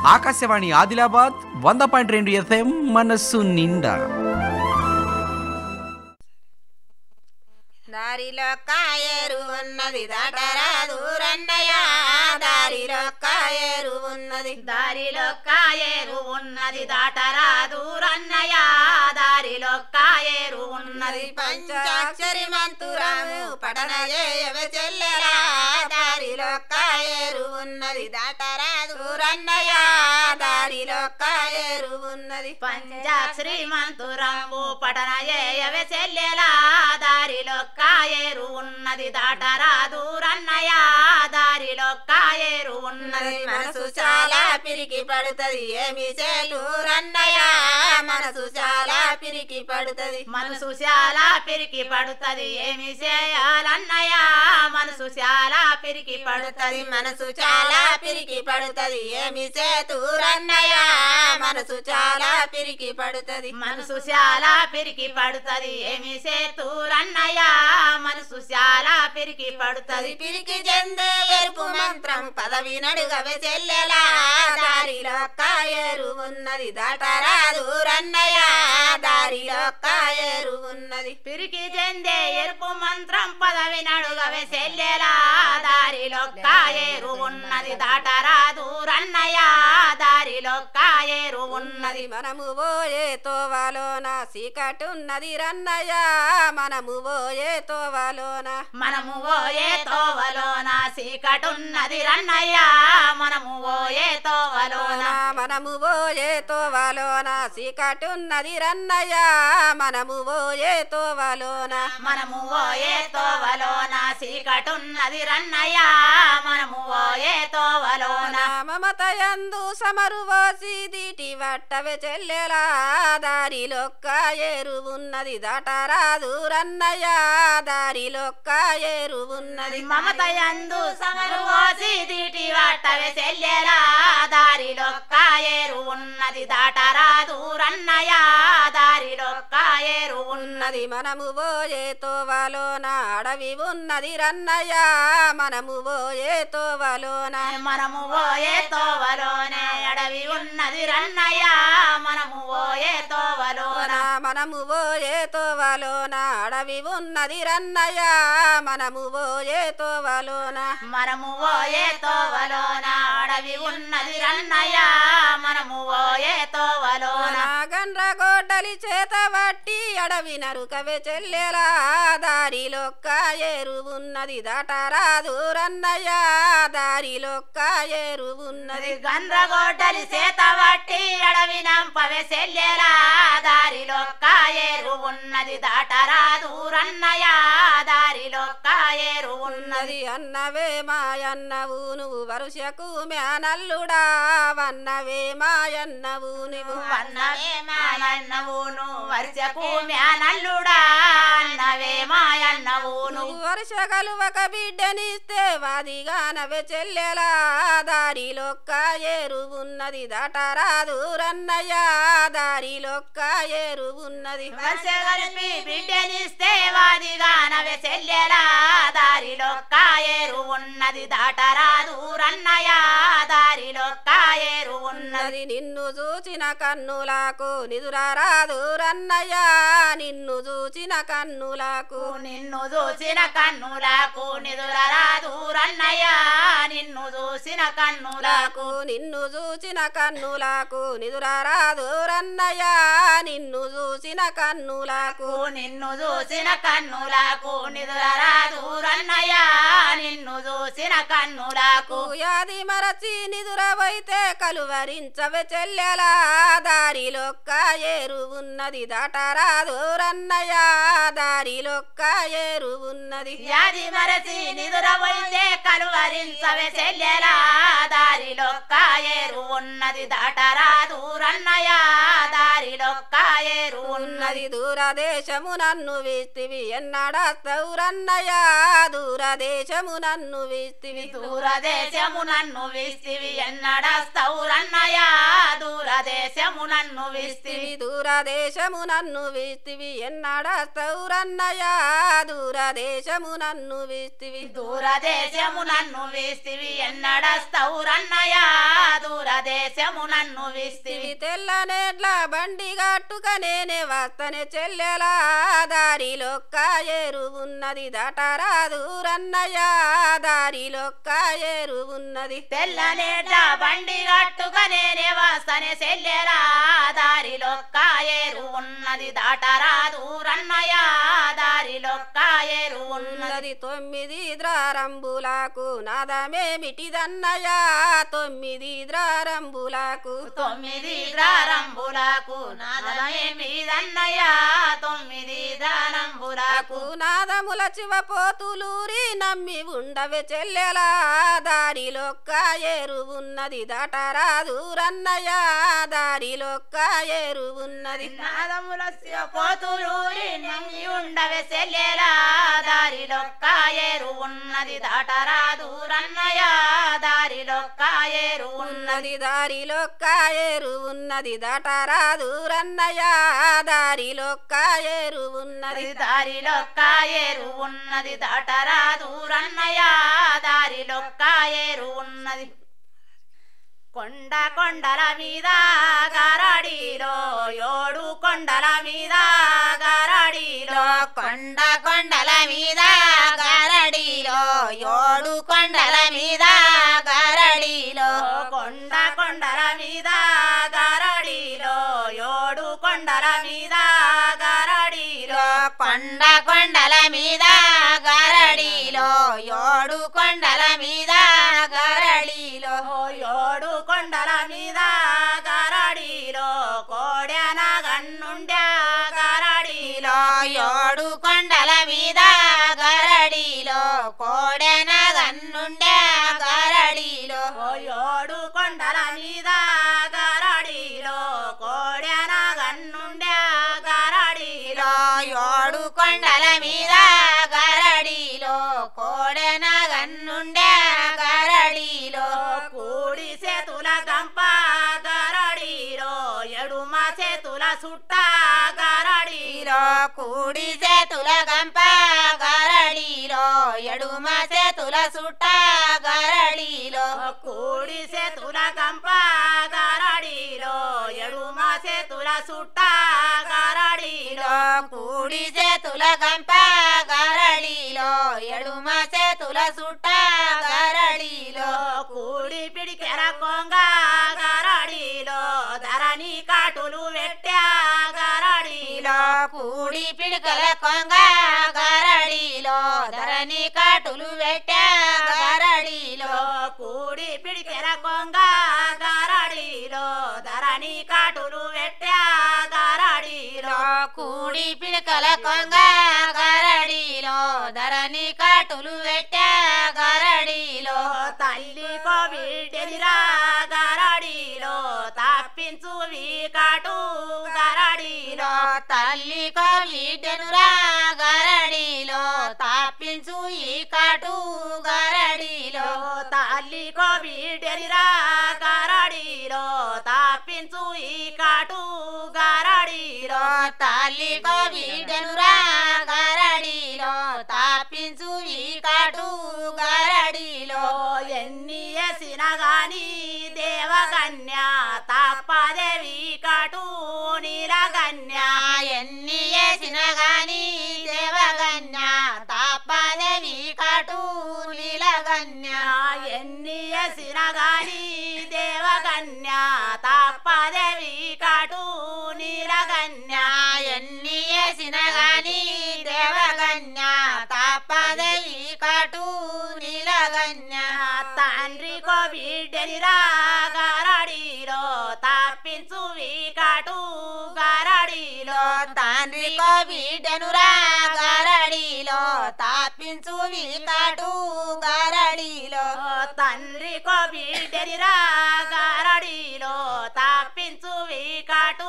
ఆకాశవాణి ఆదిలాబాద్ వంద పాయింట్ రెండు ఎఫ్ఎం మనస్సు నిండా దారిలో కాయేరు ఉన్నది దాటరాదు రన్నయ్య దారిలో కాయేరు ఉన్నది దారిలో కాయేరు ఉన్నది దాటరాదు రన్నయ్య దారిలో కాయేరు ఉన్నది పంచాక్షరి మంతురాము పఠన చేయవ చెల్లెలా దారిలో కాయేరు ఉన్నది దాటరాదు రన్నయ్య దారిలో కాయేరు ఉన్నది పంచాక్షరి మంతురంబు పఠన చేయవ చెల్లెలా దారిలో కాయేరు ఉన్నది దాటరాదు రన్నయ్య దారిలో కాయేరు ఉన్నది మనసు చాలా పిరికి పడుతది ఏమి చేలు రన్నయ్య మనసు చాలా పిరికి పడుతది మనసు చాలా పెరికి పడుతది ఏమి చేయాలన్నయ్య మనసు చాలా పెరికి పడుతది పడుతది మనసు చాలా పిరికి పడుతది ఏమి చేతు రన్నయ్య మనసు చాలా పిరికి పడుతది మనసు చాలా పెరికి పడుతది ఏమి సేతూరన్నయ్య మనసు చాలా పెరికి పడుతది అది పిరికి చెందే ఎరుపు మంత్రం పదవి నడుగవే చెల్లెలా దారిలో కాయేరు ఉన్నది దాటరాదు రన్నయ్య దారిలో కాయేరు ఉన్నది పిరికి చెందే ఎరుపు మంత్రం పదవి నడుగవే సెల్లెలా దారిలో కాయేరు ఉన్నది దాటరాదు రన్నయ్య దారిలో కాయేరు ఉన్నది ఉన్నది మనము పోయే తోవలోన సీకటున్నది రన్నయ్య మనము పోయే తోవలోన మనము ఓయే తోవలోన సీకటున్నది రన్నయ్య మనము ఓయే తోవలోన మనము పోయే తోవలోన సీకటున్నది రన్నయ్య మనము పోయే తోవలోన మనము ఓయే తోవలోన సీకటున్నది రన్నయ్య మనము ఓయే తోవలోన మమతయందు సమరు పోసి దీటి వట్టవే చెల్లెలా దారిలొక్క ఏరు ఉన్నది దాటరాదు రన్నయ్య దారిలొక్క ఏరు ఉన్నది మమతయందు సమరు ఓసి దీటి వాటవే సెల్లెలా దారిలో కాయేరు ఉన్నది దాటరాదు రన్నయ్య దారిలో కాయేరు ఉన్నది ఉన్నది మనము పోయే తోవలోన అడవి ఉన్నది రన్నయ్య మనము పోయే తోవలోన మనము ఓయే తోవలోనే అడవి ఉన్నది రన్నయ్య మనము ఓయే తోవలోన మనము పోయే తోవలోన అడవి ఉన్నది రన్నయ్య మనము పోయే తోవలోన మనము ఓయే తోవలోన అడవి ఉన్నది రన్నయ్య మనము ఓయే తోవలోన గండ్ర గొడ్డలి చేత పట్టి అడవి నరుకవే చెల్లెలా దారిలొక్క ఏరు ఉన్నది దాటరాదు రన్నయ్య దారిలొక్క ఏరు ఉన్నది గండ్రగోడ్డలి చేత పట్టి అడవి నంపవే సెల్లెలా దారిలో కాయేరు ఉన్నది దాటరాదు రన్నయ్య దారిలో కాయేరు ఉన్నది ఉన్నది అన్నవే మాయన్నవు నువ్వు వరుసకు మేనల్లుడా వన్నవే మాయన్నవు నువ్వు అన్నవే మాయన్నవు నువ్వు వరుసకు మ్యానల్లుడా అన్నవే మాయన్నవు నువ్వు నువ్వు వరుస కలువక బిడ్డనిస్తే వాదిగానవే చెల్లెలా దారిలొక్క ఏరు ఉన్నది దాటరాదు రన్నయ్య దారిలొక్క ఏరు ఉన్నది వరుస కలిపి బిడ్డనిస్తే వాదిగానవే చెల్లెలా దారిలో కాయేరు ఉన్నది దాటరాదు రన్నయ్య దారిలో కాయేరు ఉన్నది ఉన్నది నిన్ను చూచిన కన్నులకు నిదురారాదు రన్నయ్య నిన్ను చూచిన కన్నులకు నిన్ను చూసిన కన్నులకు నిదురరాదు రన్నయ్య నిన్ను చూసిన కన్నులకు నాకు నిన్ను చూచిన కన్నులకు నిదురారాదు రన్నయ్య నిన్ను చూసిన కన్నులకు నిన్ను చూసిన కన్నులకు నిదురరాదు రన్నయ్య నిన్ను చూసిన కన్నులకు యాది మరచి నిదురవైతే కలువరించవే చెల్లెలా దారిలొక్క ఏరు ఉన్నది దాటరాదు రన్నయ్య దారిలొక్క ఏరు ఉన్నది యాది మరచి నిదురవైతే కలువరించవే చెల్లెలా దారిలో కాయేరు ఉన్నది దాటరాదు రన్నయ్య దారిలో కాయేరు ఉన్నది ఉన్నది దూరదేశము నన్ను వేస్తివి ఎన్నడస్తవు రన్నయ్య దూరదేశము నన్ను వేస్తివి దూరదేశము నన్ను విస్తివి ఎన్నడస్తవు రన్నయ్య దూరదేశము నన్ను విస్తివి దూరదేశము నన్ను వేస్తివి ఎన్నడస్తవు రన్నయ్య దూరదేశము నన్ను వేస్తివి దూరదేశము నన్ను వేస్తివి ఎన్నడస్తవు రన్నయ్య దూరదేశము భాగ్యము నన్ను విస్తివి తెల్లనేట్ల బండి గట్టుక నేనే వస్తనే చెల్లెలా దారిలొక్క ఏరు ఉన్నది దటరాదు రన్నయ్య దారిలొక్క ఏరు ఉన్నది తెల్లనేట బండి కట్టుక నేనే వస్తనే సెల్లెలా దారిలొక్క ఏరు ఉన్నది దాటరాదు రన్నయ్య దారిలొక్క ఏరు ఉన్నది ఉన్నది తొమ్మిది ద్రారంబులకు నాదమేమిటిదన్నయ్య తొమ్మిది ద్రారంబులకు తొమ్మిది గ్రారంబులకు నాదమేమిదన్నయ్య తొమ్మిది దారంబులకు నాకు నాదముల చివపోతులూరి నమ్మి ఉండవే చెల్లెలా దారిలొక్క ఏరు ఉన్నది దటరాదు రన్నయ్య దారిలొక్క ఏరు ఉన్నది నాదముల పోతులూరి నమ్మి ఉండవే సెల్లెలా దారిలొక్క ఏరు ఉన్నది దాటరాదు రన్నయ్య దారిలొక్క ఏరు ఉన్నది ఉన్నది దారిలొక్క ఏరు ఉన్నది దటరాదు రన్నయ్య దారిలొక్క ఏరు ఉన్నది దారిలొక్క ఏరు ఉన్నది దాటరాదు రన్నయ్య దారిలొక్క ఏరు ఉన్నది కొండ కొండల మీద గారడిలో ఏడు కొండల మీద గారడిలో కొండ కొండల మీద గారడిలో ఏడు కొండల మీద గారడిలో కొండ కొండల మీద గారడిలో ఏడు కొండల మీద గారడిలో కొండ కొండల మీద గారడిలో ఏడు కొండల మీద గారడిలో ఏడు కొండల మీద గారడిలో కోడెన గన్నుండ్యా గారడిలో ఏడు కొండల మీద గారడిలో కోడెన గన్నుండే గారడిలో ఏడు కొండల మీద గారడిలో కోడెన గన్నుండ్యా గారడిలో ఏడు కొండల మీద గారడిలో కోడెన గన్నుండే గారడిలో కూడి చేతుల గంప గారడిలో ఎడుమ చేతుల సుట్ట గారడిలో కూడి చేతుల గంప గారడిలో ఎడుమ చేతుల సుట్ట గారడిలో కూడి చేతుల గంప గారడిలో ఎడుమ చేతుల సుట్ట గారడిలో కూడి చేతుల గంప గారడిలో ఎడుమ చేతుల సుట్ట గారడిలో కూడి పిడికెర కొంగ గారడిలో ధరణి కాటులు వెట్టా గారడిలో కూడి పిడికల కొంగ గారడిలో ధరణి కాటులు పెట్ట గారడిలో కూడి పిడికెర కొంగ గారడిలో ధరణి కాటులు వెట్టా గారడిలో కూడి పిడికల కొంగ గారడిలో ధరణి కాటులు పెట్ట గారడిలో తల్లి కోవిడెదిరా గారడిలో తప్పించు వీకాటు గారడిలో తల్లి కోవిడెనురా గారడిలో తాపించు ఈ కాటు గారడిలో తల్లి కోవిడెదిరా గారడిలో తప్పించు ఈ కాటు గారడిలో తల్లి కోవిడెనురా గారడిలో తాపించు ఈ కాటు గారడిలో ఎన్ని వేసిన గాని దేవగన్య తప్పదేవి కాటు నీలగన్య ఎన్ని వేసిన గాని దేవగన్య తాపదేవి కాటు నీలగన్య ఎన్ని వేసిన గాని దేవగన్య తప్పదేవి కాటు నీలగన్య ఎన్ని వేసిన గాని దేవగన్య తాపదేవి కాటు నీలగన్య తండ్రి కోవిడెనిరా గారడిలో తప్పించు వీకాటు గారడిలో తండ్రి కోవిడెనురా గారడిలో తాపించు వీకాటు గారడిలో తండ్రి కోవిడెనిరా గారడిలో తప్పించు వీకాటు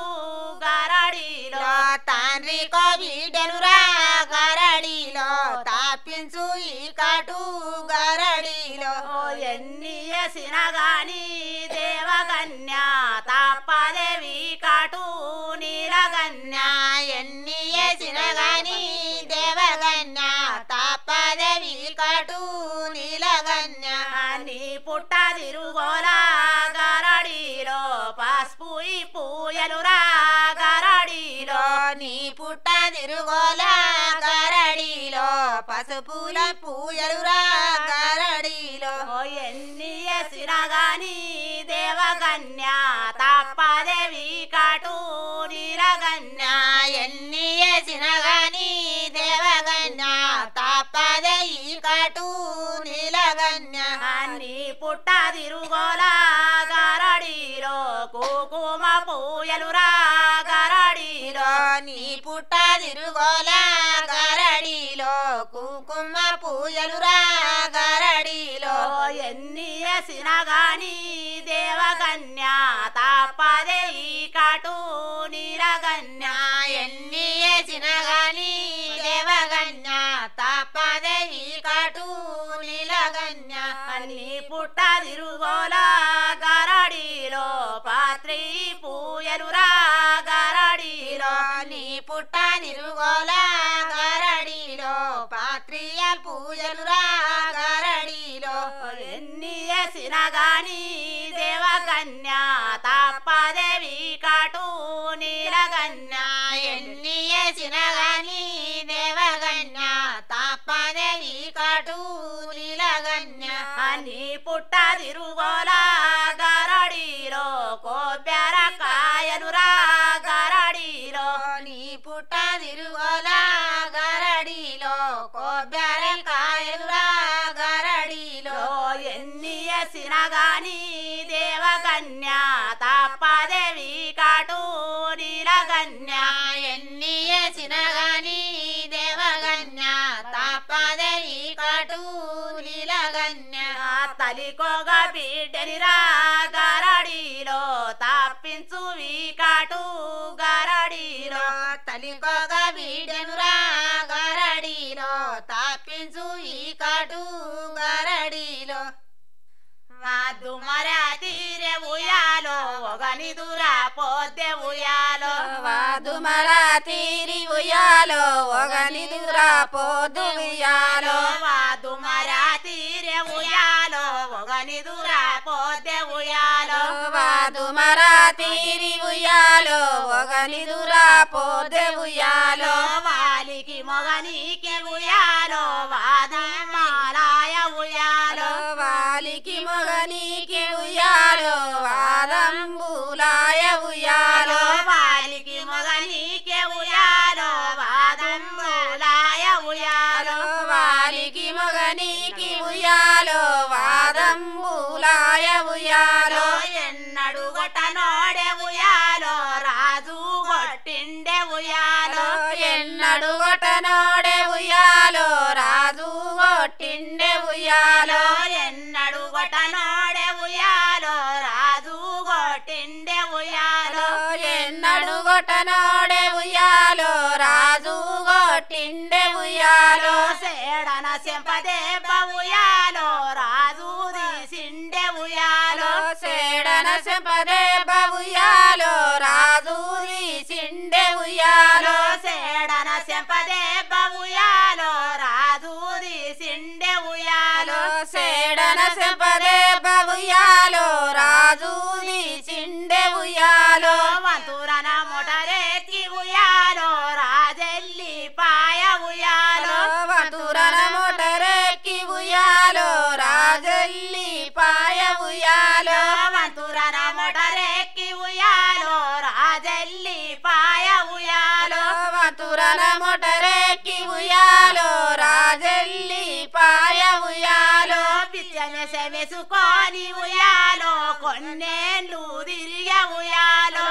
గారడిలో తండ్రి కోవిడెనురా గారడిలో తాపించు ఈ కాటు గారడిలో ఎన్ని వేసిన గాని దేవగన్య తప్పదేవి కాటు నీలగన్య ఎన్ని వేసిన గాని దేవగన్య తాపదేవి కాటు నీలగన్య నీ పుట్ట తిరుగోలా గారడిలో పూయలురా గరడిలో నీ పుట్ట తిరుగోలా గరడిలో పసుపుల పూయలురా గరడిలో ఓ ఎన్ని ఎసిన గాని దేవగన్య తప్పదేవి కాటు నీలగన్య నా ఎన్ని వేసిన గాని దేవగన్య తప్పదే ఈ కటు నీలగన్య అన్ని పుట్ట తిరుగోలా గరడిలో కుంకుమ పూయలురా గరడిలో నీ పుట్ట తిరుగోలా గరడిలో కుంకుమ పూయలురా గరడిలో ఓ ఎన్ని ఎసిన గాని దేవగన్య తప్పదే ఈ కాటు నీలగన్య నా ఎన్ని వేసిన గాని దేవగన్య తప్పదే ఈ కటు నీలగన్య అన్ని పుట్ట తిరుగోలా గరడిలో పాత్రి పూయలురా గరడిలో నీ పుట్ట తిరుగోలా గరడిలో పాత్రియ పూజలురా గరడిలో ఎన్ని ఎసిన గాని దేవగన్య తప్పదేవి కాటు నీలగన్య నా ఎన్ని వేసిన గాని దేవగన్య తప్పదే ఈ కటు నీలగన్య అన్ని పుట్ట తిరుగోలా గరడిలో కోబ్యార కాయలురా గరడిలో నీ పుట్ట తిరుగోలా గరడిలో కొబ్బరి కాయలురా గరడిలో ఓ ఎన్ని ఎసిన గాని దేవగన్య తప్పదేవి కాటు నీలగన్య నా ఎన్ని వేసిన గాని దేవగన్య తప్పదే ఈ కటు నీలగన్య ఆ తలికోగ బిడ్డనిరా గరడిలో తప్పించు వీకాటు గరడిలో తలికొక బీడెనురా గరడిలో తప్పించు ఈ కటు గరడిలో వాదు మరా తీరే ఉయాలో ఒకని దురా పోతే ఉయాలో వాదు మరా తీరి ఉయ్యాలో ఒకని దురా పోదు ఉయ్యాలో వాదు మరా తీరే ఉయాలో ఒకని దురా పోతే ఉయాలో వాదు మరా తీరి ఉయ్యాలో ఒకని దురా పోదే ఉయ్యాలో వాలికి మొగనికి ఉయాలో వాదు మాలాయ ఉయాలో వాలికి మొగనికి ఉయ్యాలో వాదంబులాయ ఉయ్యాలో వాలికి మొగనికి ఉయాలో వాదంబులాయ ఉయాలో వాలికి మొగనికి ఉయ్యాలో వాదంబులాయ ఉయ్యాలో ఎన్నడు గొట్టనోడే ఉయాలో రాజు గొట్టిండే ఉయాలో ఎన్నడు కొట్టనోడే ఉయ్యాలో రాజు కొట్టిండే ఉయ్యాలో ఎన్నడు గొట్టనోడే ఉయాలో రాజు గొట్టిండే ఉయాలో ఎన్నడు కొట్టనోడే ఉయ్యాలో రాజు కొట్టిండే ఉయ్యాలో సేడన సెంపదేబ్బ ఉయాలో రాజు తీసిండే ఉయాలో సేడన సెంపదే ఉయ్యాలో రాజు సిండే ఉయ్యాలో సేడన సెంపదేబ్బ ఉయాలో రాజు తీసిండే ఉయాలో సేడన సెంపదే ఉయ్యాలో రాజు సిండే ఉయ్యాలో వంతురన మొటరేకి ఉయాలో రాజెల్లి పాయ ఉయాలో వతురన మోటరెక్కి ఉయ్యాలో రాజల్లి పాయ ఉయ్యాలో వంతురన మొటరేకి ఉయాలో రాజెల్లి పాయ ఉయాలో వతురన మోటరెక్కి ఉయ్యాలో రాజల్లి పాయ ఉయ్యాలో పిచ్చమెస మెసుకొని ఉయాలో కొన్నేళ్ళు తిరిగ ఉయాలో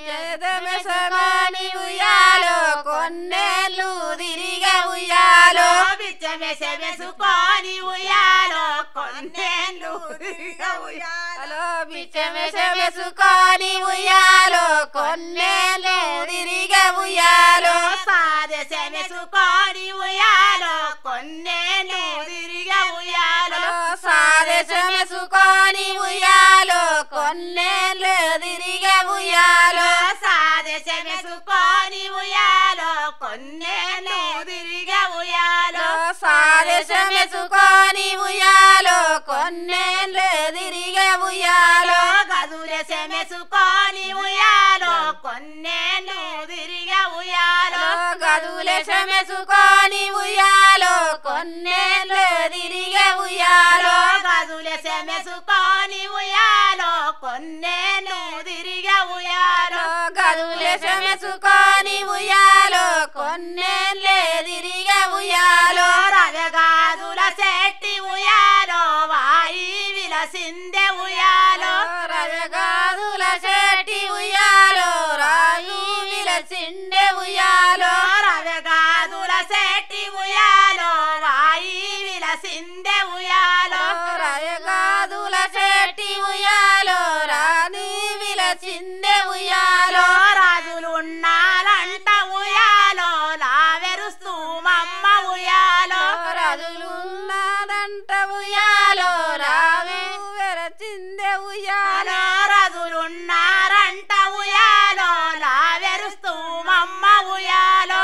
మెసమని ఉయ్యాలో కొన్నేళ్ళు తిరిగ ఉయ్యాలో పిచ్చమెస మెసుకొని ఉయాలో కొన్నేళ్ళు తిరిగ ఉయాలో బిచ్చమెసమెసుకొని ఉయ్యాలో కొన్నేళ్ళు తిరిగ ఉయ్యాలో సాదెస మెసుకొని ఉయాలో కొన్నేళ్ళు తిరిగ ఉయాలో సాదశమెసుకొని ఉయ్యాలో కొన్నేళ్ళు తిరిగ ఉయ్యాలో సాదెస మెసుకొని ఉయాలో కొన్నేళ్ళు తిరిగ ఉయాలో సాదశమెసుకొని ఉయ్యాలో కొన్నేళ్ళు తిరిగ ఉయ్యాలో గదులెస మెసుకొని ఉయాలో కొన్నేళ్ళు తిరిగే ఉయ్యాలో గదులెసె మెసుకొని ఉయ్యాలో కొన్నేను తిరిగే ఉయ్యాలో గదులేస మెసుకొని ఉయ్యాలో కొన్నేళ్ళే తిరిగే ఉయ్యాలో రవెగాదుల చెట్టి ఉయ్యాలో వాయి విలసిందే ఉయ్యాలో రవగాదుల చెట్టి ఉయ్యాలో రాయు విలసిండే ఉయ్యాలో రవెగాదుల చెట్టి ఉయ్యాలో వాయి విలసిందే ఉయ్యాలో రవగాదుల చెట్టి ఉయ్యాలో రాని విలసిండే ఉయ్యాలో రాజులు ఉన్నారంట ఉయ్యాలో లావెరుస్తూ మమ్మ ఉయ్యాలో రాజులున్నదంట ఉయ్యాలో రావి వెరచిందే ఉయ్యాలో రాజులున్నారంట ఉయ్యాలో లావెరుస్తూ మమ్మ ఉయ్యాలో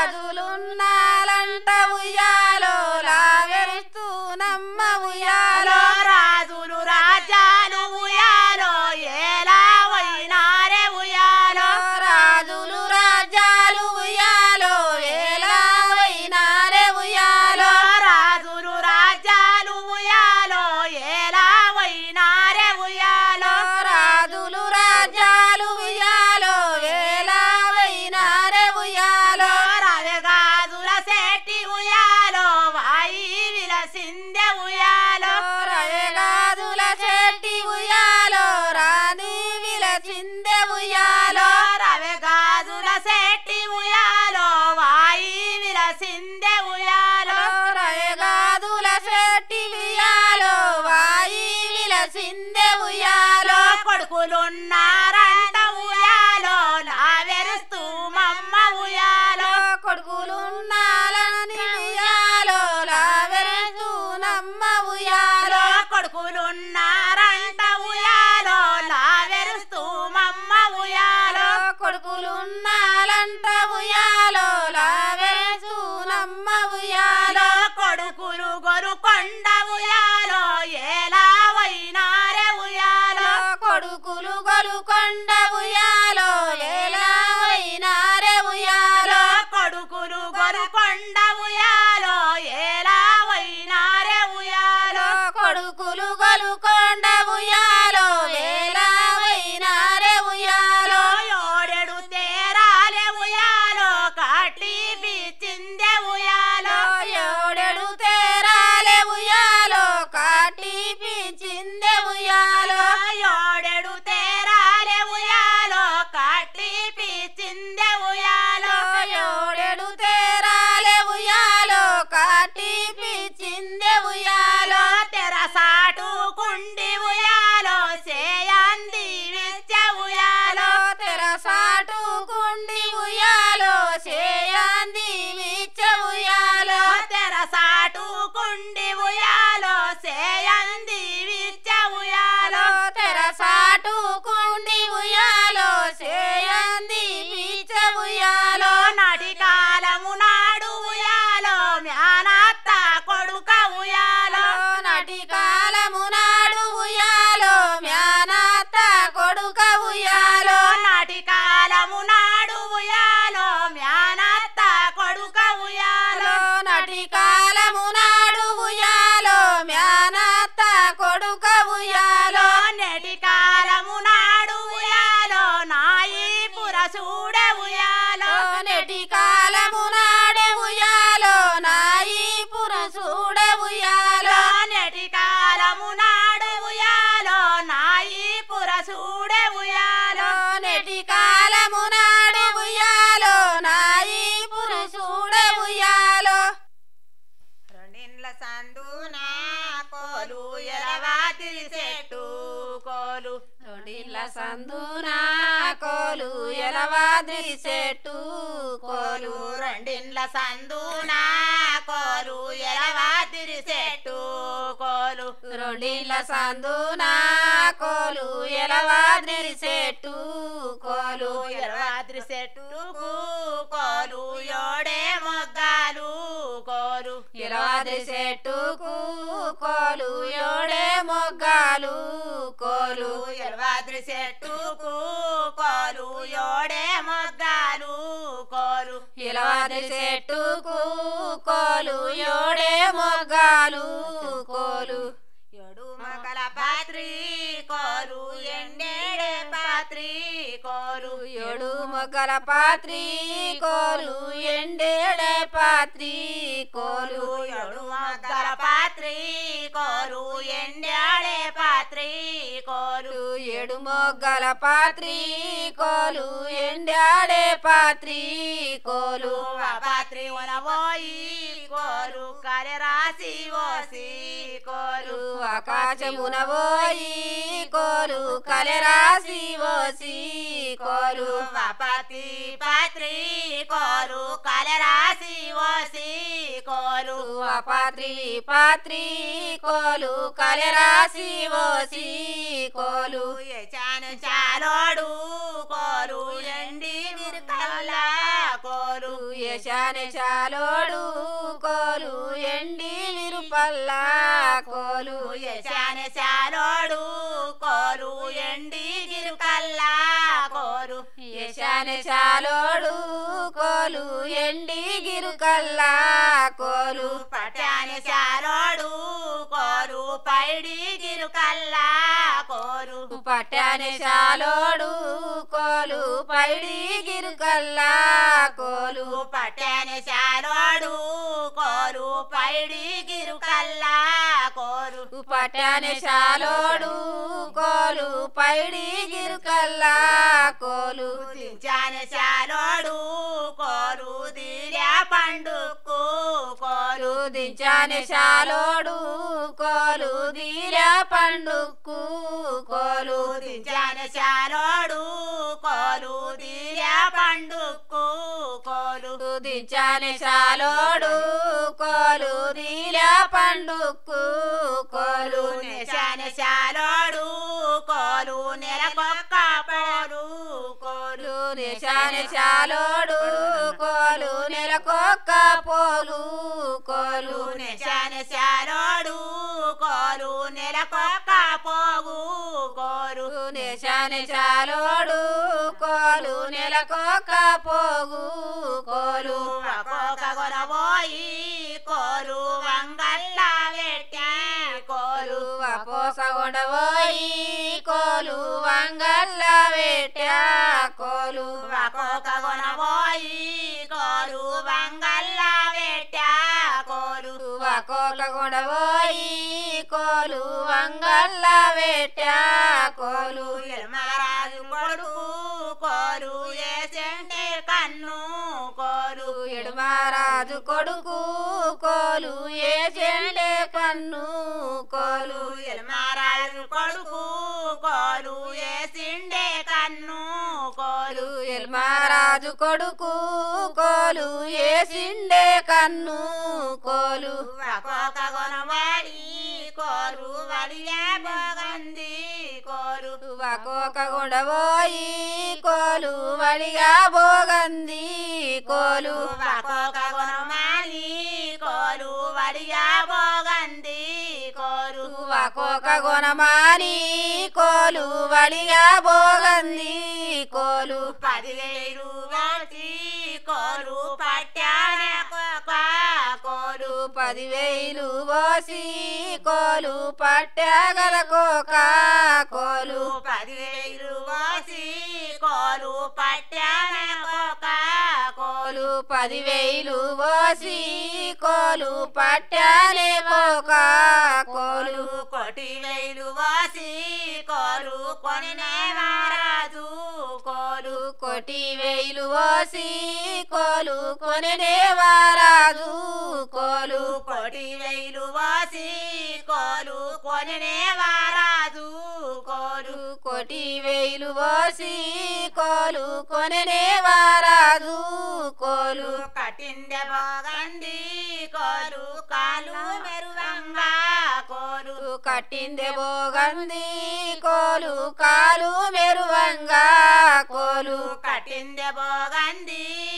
రాజులున్నాలంట ఉయ్యాలో లావెరుస్తూ నమ్మ ఉయ్యాలో రాజులు రాజ్యాలు ఉయ్యాలో ఎలా వైనారే ఉయ్యాలో రాజులు రాజ్యాలు ఉయ్యాలో ఎలా వైనారే ఉయ్యాలో రాజులు రాజ్యాలు ఉయ్యాలో ఎలా వైనారే ఉయ్యాలో రాజులు రాజ్యాలు ఉయ్యాలో ఎలా వైనారే ఉయ్యాలో రవెగాజుల శెట్టి ఉయ్యాలో వాయి విలసిందే ఉయ్యాలో రయగాదుల చెట్టి ఉయ్యాలో రాణి విలచిందే ఉయ్యాలో రవెగాజుల శెట్టి ఉయ్యాలో వాయి విలసిందే ఉయ్యాలో రయగాదుల చెట్టి ఉయ్యాలో వాయి విలచిందే ఉయ్యాలో కొడుకులున్నారంట ఉయ్యాలో లావెరుస్తూ మమ్మ ఉయ్యాలో కొడుకులున్నాలని ఉయ్యాలో లావెరుస్తూ నమ్మ ఉయ్యాలో కొడుకులున్నారంట ఉయ్యాలో లావెరుస్తూ మమ్మ ఉయ్యాలో కొడుకులున్నాలంట ఉయ్యాలో లావెరుస్తూ నమ్మ ఉయ్యాలో కొడుకులు గొరుకొండ ఉయ్యాలో ఎలా వైనారే ఉయ్యాలో కొడుకులు గొలుకొండ ఉయ్యాలో ఎలా వైనారే ఉయ్యాలో కొడుకులు గొరుకొండ ఉయ్యాలో ఎలా వైనారే ఉయ్యాలో కొడుకులు గొలుకొండ ఉయ్యాలో ఎలా వైనారే ఉయ్యాలో ఏడెడు తేరాలే ఉయ్యాలో కాటి బీచిందే ఉయ్యాలో ఏడెడు తేరాలే ఉయ్యాలో కాటి పీచిందే ఉయ్యాలో ఏడెడు తేరాలే ఉయ్యాలో కాటి బీచిందే ఉయ్యాలో ఏడెడు తేరాలే ఉయ్యాలో కాటి పీచిందే ఉయ్యాలో తెరసాటు కుండి ఉయ్యాలో సేయాంది విచ్చ ఉయ్యాలో తెరసాటు కుండి ఉయ్యాలో చేయాంది విచ్చ ఉయ్యాలో తెరసాటు కుండి ఉయ్యాలో సేయంది విచ్చ ఉయ్యాలో తెరసాటు కుండి ఉయ్యాలో చేయంది విచ్చ ఉయ్యాలో నాటి కాలము నాడు ఉయ్యాలో మ్యానత్త కొడుక ఉయ్యాలో నటి కాలము నాడు ఉయ్యాలో మ్యానాత కొడుక ఉయ్యాలో నాటి కాలము నాడు ఉయ్యాలో మ్యానత్త కొడుక ఉయ్యాలో నటి కాలము నాడు ఉయ్యాలో మ్యానాత కొడుక ఉయ్యాలో నేటి కాలము నాడు ఉయ్యాలో నాయి పురసూడ ఉయ్యాలో నెటి కాలము నాడే ఉయ్యాలో నాయి పురసూడ ఉయ్యాలో నేటి కాలము నాడు ఉయ్యాలో నాయి పురసూడ ఉయ్యాలో నెటి కాలము నాడే ఉయ్యాలో నాయి పురసూడ ఉయ్యాలో రెండిండ్ల సందునా కోలు ఎలవాతిరి చెట్టు కోలు రొడిల్ల సందునా కోలు ఎలవాద్రి చెట్టు కోలు కోలు రెండిండ్ల సందునా కోలు ఎలవాతిరి చెట్టు కోలు రొడిల్ల సందునా కోలు ఎలవాద్రి చెట్టు కోలు ఎలవాతిరి చెట్టుకు కోలు యోడే మొగ్గాలు కోలు ఎలవాద్రి చెట్టుకు కోలు యోడే మొగ్గాలు కోలు ఎలవాద్రి చెట్టుకు కోలు యోడే మొగ్గాలు కోలు ఎలవాద్రి పాత్రి చెట్టుకు కోలు ఏడే మొగ్గాలు కోలు ఎడు మొగల పాత్రి కోలు ఎండేడే పాత్రి కోలు ఏడు మొగ్గల పాత్రి కోలు ఎండేడే పాత్రి కోలు ఎడు మొగల పాత్రి కోలు ఎండాడే పాత్రి కోలు ఏడు మొగ్గల పాత్రి కోలు ఎండాడే పాత్రి కోలు ఆ పాత్రి ఉనబోయి కోలు కరె రాసి ఓసి కోలు ఆకాశమున పోయి కోలు కలెరాసి పోసి కోలు ఆ పాతి పాత్రి కోలు కరె రాసి ఓసి కోలు ఆ పాత్రి పాత్రి కోలు కలెరాసి పోసి కోలు చాను చాలోడు కోలు ఎండి విరుకల్లా కోలు యశాన చాలోడు కోలు ఎండి విరుపల్లా కోలు యశాన చాలోడు కోలు ఎండి గిరుకల్లా కోలు యశాన చాలోడు కోలు ఎండి గిరుకల్లా కోలు పటాన చాలోడు కోలు పైడి గిరుకల్లా కోలు పట్టాన చాలోడు కోలు పైడి గిరుకల్లా కోలు పటాన చాలోడు కోలు పైడి గిరుకల్లా కోలు పట్టాన చాలోడు కోలు పైడి గిరుకల్లా కోలు దించాన చాలోడు కోలు తీరా పండుకు కోలు దించాన చాలోడు కోలు దీర పండుక్కు కోలు దించాన చాలోడు కోలు తీరా పండుకు కోలు దించాన చాలోడు కోలు దీర పండుక్కు కోలు నిశాన చాలోడు కోలు నెలకొక్క పోరు కోలు నిశాన చాలోడు కోలు నెలకొక్క పోలు కోలు నిశాన చాలోడు కోలు నెలకొక్క పోగు కోరు నిశాన చాలోడు కోలు నెలకొక్క పోగు కోలు ఒక్కొక్క గొరబోయి కోరు వంగల్ల వెట్టి కోరు పోసగొండబోయి కోలు వంగల్ల వేట్యా కోలు ఒక్కొక్క గొనబోయి కోరు వంగల్ల వెట్ట కోరు కోలగొండబోయి కోలు వంగల్ల వేట్యా కోలు ఎల్మరాజు కొడుకు కోరు ఏసెంటే కన్ను కోరు ఎడుమారాజు కొడుకు కోలు ఏ చెండే కన్ను కోలు ఎల్మరాజు కొడుకు కోరు ఏసిండే కన్ను కోరు ఎల్మారాజు కొడుకు కోలు ఏసిండే కన్ను కోలు ఒక్కొక్క గొనవాడి కోరు వడియా బోగంది కోరు వకోక గుండబోయి కోలు వడిగా బోగంది కోలు ఒక్కొక్క గొనమాలి కోరు వడియా బోగంది కోరు వకోక గుణమాని కోలు వడిగా బోగంది కోలు పదివేలు వాటి కోరు పట్టాన కోక కోరు పదివేలు పోసి కోలు పట్టగల కోక కోలు పదివేలు వాసి కోరు పట్టాన కోక కోరు కోలు పదివేలు పోసి కోలు పట్టానే కోక కోలు కోటి వేలు వాసి కోరు కొనినే మహారాజు కోరు కోటి వేలు పోసి కోలు కొనే వారాజు కోలు కోటి వేలు వాసి కోరు కొనినే మహారాజు కోరు కోటి వేలు పోసి కోలు కొనే వారాజు కోలు కట్టిందె బోగంది కోరు కాలు మెరువంగా కోరు కట్టిందే బోగంది కోలు కాలు మెరువంగా కోలు కట్టిందె బోగంది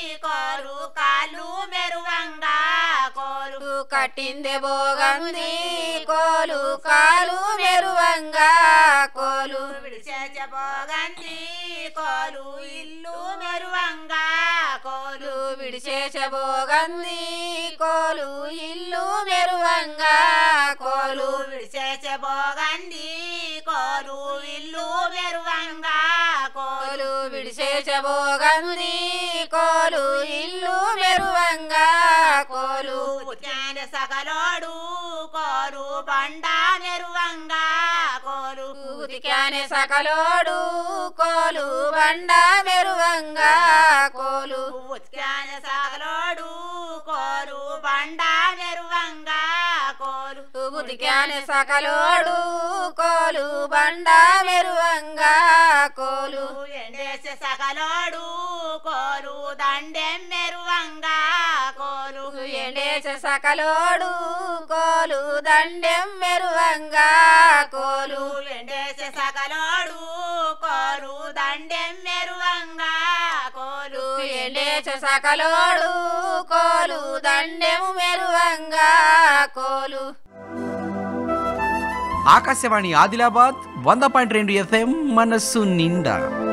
కోరు కాలు మెరువంగా కోరు కట్టిందే బోగంది కోలు కాలు మెరువంగా కోలు విడిచేచబోగంది కోలు ఇల్లు మెరువంగా కోలు విడిచేసబోగంది కోలు ఇల్లు మెరువంగా కోలు విడిచేసబోగంది కోలు ఇల్లు మెరువంగా కోలు కోలు విడిచేసబోగంది కోలు ఇల్లు మెరువంగా కోలు ఉత్యాన సగలోడు కోలు బండ మెరువంగా కోలు ఉతికానే సకలోడు కోలు బండ మెరువంగా కోలు ఉత్యాన సగలోడు కోలు బండ మెరువంగా కోలు ఉతికానే సకలోడు కోలు బండ మెరువంగా కోలు ఎండేసే సగలోడు కోలు దండెం మెరువంగా కోలు ఎండేస సకలోడు కోలు దండెం మెరువంగా కోలు ఎండేసే సగలోడు కోలు దండెం మెరువంగా కోలు ఎండేస సకలోడు కోలు దండెము మెరువంగా కోలు ఆకాశవాణి ఆదిలాబాద్ వంద పాయింట్ రెండు ఎఫ్ఎం మనస్సు నిండా